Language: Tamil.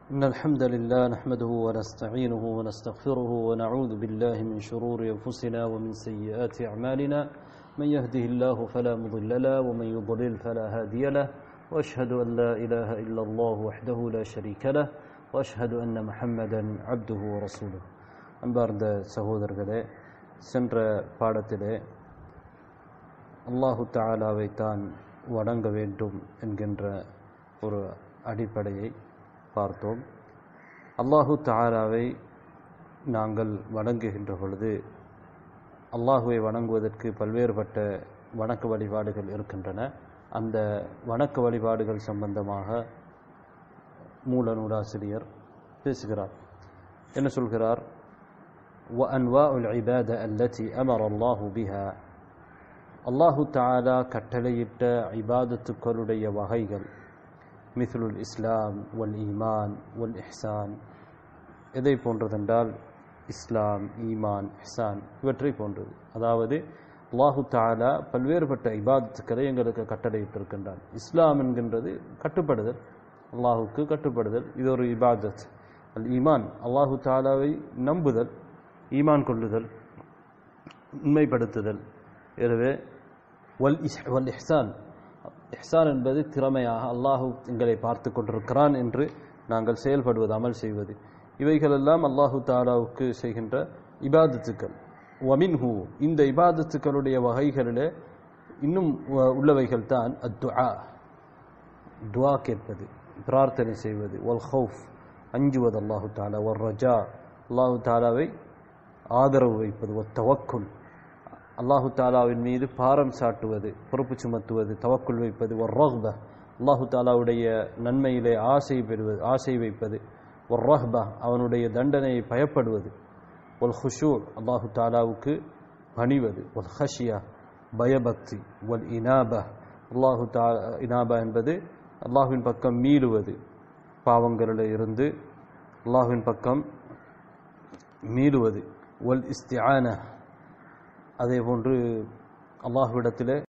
إن الحمد لله نحمده ونستعينه ونستغفره ونعوذ بالله من شرور أنفسنا ومن سيئات أعمالنا من يهده الله فلا مضل له ومن يضلل فلا هادي له وأشهد أن لا إله إلا الله وحده لا شريك له وأشهد أن محمدا عبده ورسوله அன்பார்ந்த சகோதரர்களே சென்ற பாடத்திலே அல்லாஹு தாலாவை தான் வணங்க வேண்டும் என்கின்ற ஒரு அடிப்படையை பார்த்தோம் அல்லாஹு தாலாவை நாங்கள் வணங்குகின்ற பொழுது அல்லாஹுவை வணங்குவதற்கு பல்வேறுபட்ட வணக்க வழிபாடுகள் இருக்கின்றன அந்த வணக்க வழிபாடுகள் சம்பந்தமாக மூல நூலாசிரியர் பேசுகிறார் என்ன சொல்கிறார் وأنواع العبادة التي أمر الله بها அல்லாஹு தாலா கட்டளையிட்ட இபாதத்துக்களுடைய வகைகள் மிஸ்லுல் இஸ்லாம் வல் ஈமான் வல் இஹ்சான் எதை போன்றதென்றால் இஸ்லாம் ஈமான் இஹ்சான் இவற்றை போன்றது அதாவது அல்லாஹு தாலா பல்வேறுபட்ட இபாதத்துக்களை எங்களுக்கு கட்டளையிட்டிருக்கின்றான் இஸ்லாம் என்கின்றது கட்டுப்படுதல் அல்லாஹுக்கு கட்டுப்படுதல் இது ஒரு இபாதத் அல் ஈமான் அல்லாஹு தாலாவை நம்புதல் ஈமான் கொள்ளுதல் உண்மைப்படுத்துதல் எனவே வல் இஸ் வல் இஹ்சான் இஹ்சான் என்பது திறமையாக அல்லாஹு எங்களை பார்த்து கொண்டிருக்கிறான் என்று நாங்கள் செயல்படுவது அமல் செய்வது இவைகளெல்லாம் அல்லாஹு தாலாவுக்கு செய்கின்ற இபாதத்துக்கள் வமின்ஹூ இந்த இபாதத்துக்களுடைய வகைகளிலே இன்னும் உள்ளவைகள் தான் அத்துஆ துவா கேட்பது பிரார்த்தனை செய்வது வல் ஹவுஃப் அஞ்சுவது அல்லாஹு தாலா ஒர் ரஜா அல்லாஹு தாலாவை ஆதரவு வைப்பது ஒ தவக்குல் அல்லாஹு தாலாவின் மீது பாரம் சாட்டுவது பொறுப்பு சுமத்துவது தவக்குள் வைப்பது ஒரு ரஹ்ப அல்லாஹு தாலாவுடைய நன்மையிலே ஆசை பெறுவது ஆசை வைப்பது ஒரு ரஹ்பா அவனுடைய தண்டனையை பயப்படுவது ஒல் ஹுஷூர் அல்லாஹு தாலாவுக்கு பணிவது ஒல் ஹஷியா பயபக்தி ஒல் இனாபா அல்லாஹு தா இனாபா என்பது அல்லாஹுவின் பக்கம் மீளுவது பாவங்களில் இருந்து அல்லாஹுவின் பக்கம் மீளுவது ஒல் இஸ்திஆன அதே போன்று அல்லாஹ்விடத்தில்